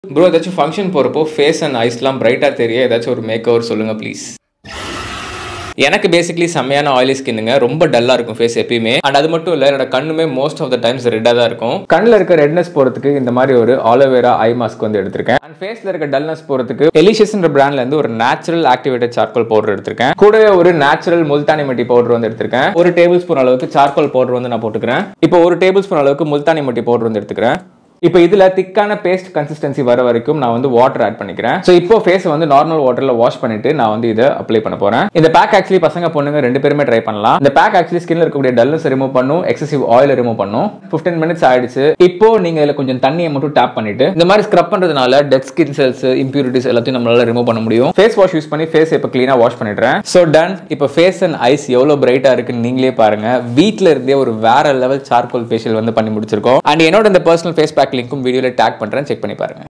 bro ஏதாச்சும் function போகிறப்போ face and ஐஸ்லாம் பிரைட்டாக தெரிய ஏதாச்சும் ஒரு மேக் ஓவர் சொல்லுங்கள் ப்ளீஸ் எனக்கு பேசிக்கலி செம்மையான ஆயிலி ஸ்கின்னுங்க ரொம்ப டல்லாக இருக்கும் ஃபேஸ் எப்பயுமே அண்ட் அது மட்டும் இல்லை என்னோட கண்ணுமே மோஸ்ட் ஆஃப் த டைம்ஸ் ரெட்டாக தான் இருக்கும் கண்ணில் இருக்க ரெட்னஸ் போகிறதுக்கு இந்த மாதிரி ஒரு ஆலோவேரா ஐ மாஸ்க் வந்து எடுத்திருக்கேன் அண்ட் ஃபேஸில் இருக்க டல்னஸ் போகிறதுக்கு எலிஷியஸ்ன்ற பிராண்ட்ல இருந்து ஒரு நேச்சுரல் ஆக்டிவேட்டட் சார்கோல் பவுடர் எடுத்திருக்கேன் கூடவே ஒரு நேச்சுரல் முல்தானி மட்டி பவுடர் வந்து எடுத்திருக்கேன் ஒரு டேபிள் ஸ்பூன் அளவுக்கு சார்கோல் பவுடர் வந்து நான் போட்டுக்கிறேன் இப்போ ஒரு டேபிள் ஸ்பூன் அளவுக்கு முல்தானி மட்டி பவுடர் வந்து எடுத்துக்கிறேன் இப்போ இதுல திக்கான பேஸ்ட் கன்சிஸ்டன்சி வர வரைக்கும் நான் வந்து வாட்டர் ஆட் பண்ணிக்கிறேன் ஸோ இப்போ ஃபேஸ் வந்து நார்மல் வாட்டர்ல வாஷ் பண்ணிட்டு நான் வந்து இதை அப்ளை பண்ண போறேன் இந்த பேக் ஆக்சுவலி பசங்க பொண்ணுங்க ரெண்டு பேருமே ட்ரை பண்ணலாம் இந்த பேக் ஆக்சுவலி ஸ்கின்ல இருக்கக்கூடிய டல்னஸ் ரிமூவ் பண்ணும் எக்ஸசிவ் ஆயில் ரிமூவ் பண்ணும் 15 மினிட்ஸ் ஆயிடுச்சு இப்போ நீங்க இதுல கொஞ்சம் தண்ணியை மட்டும் டேப் பண்ணிட்டு இந்த மாதிரி ஸ்க்ரப் பண்றதுனால டெட் ஸ்கின் செல்ஸ் இம்பியூரிட்டிஸ் எல்லாத்தையும் நம்மளால ரிமூவ் பண்ண முடியும் ஃபேஸ் வாஷ் யூஸ் பண்ணி ஃபேஸ் இப்போ க்ளீனா வாஷ் பண்ணிடுறேன் ஸோ டன் இப்போ ஃபேஸ் அண்ட் ஐஸ் எவ்வளவு பிரைட்டா இருக்குன்னு நீங்களே பாருங்க வீட்ல இருந்தே ஒரு வேற லெவல் சார்கோல் ஃபேஷியல் வந்து பண்ணி முடிச்சிருக்கோம் அண்ட் என்னோட இந்த பர்சனல் ஃபேஸ் பேக் லிங்க்கும் வீடியோல டேக் பண்றேன் செக் பண்ணி பாருங்க